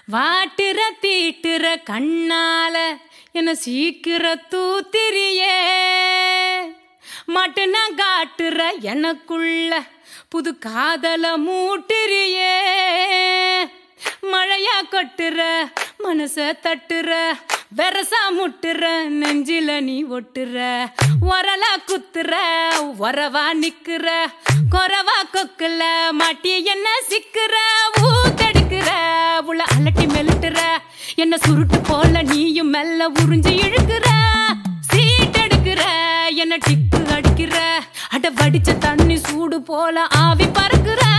வாட்டுற தீட்டுற கண்ணால என்ன சீக்கிர தூத்திரியே மட்டுனா காட்டுற எனக்குள்ள புது காதல மூட்டுறியே மழையா கொட்டுற மனச தட்டுற வெரசா முட்டுற நெஞ்சில நீ ஒட்டுற உரலா குத்துற உறவா நிக்கிற குறவா கொக்குல மாட்டி என்ன சிக்கிற ஊத்தெடுக்கிற உள்ள அலட்டி மெல்லுட்டுற என்ன சுருட்டு போல நீயும் மெல்ல உறிஞ்சு இழுக்கிற சீட் எடுக்கிற என்ன டிக்கு அடிக்கிற அட வடிச்ச தண்ணி சூடு போல ஆவி பறக்குற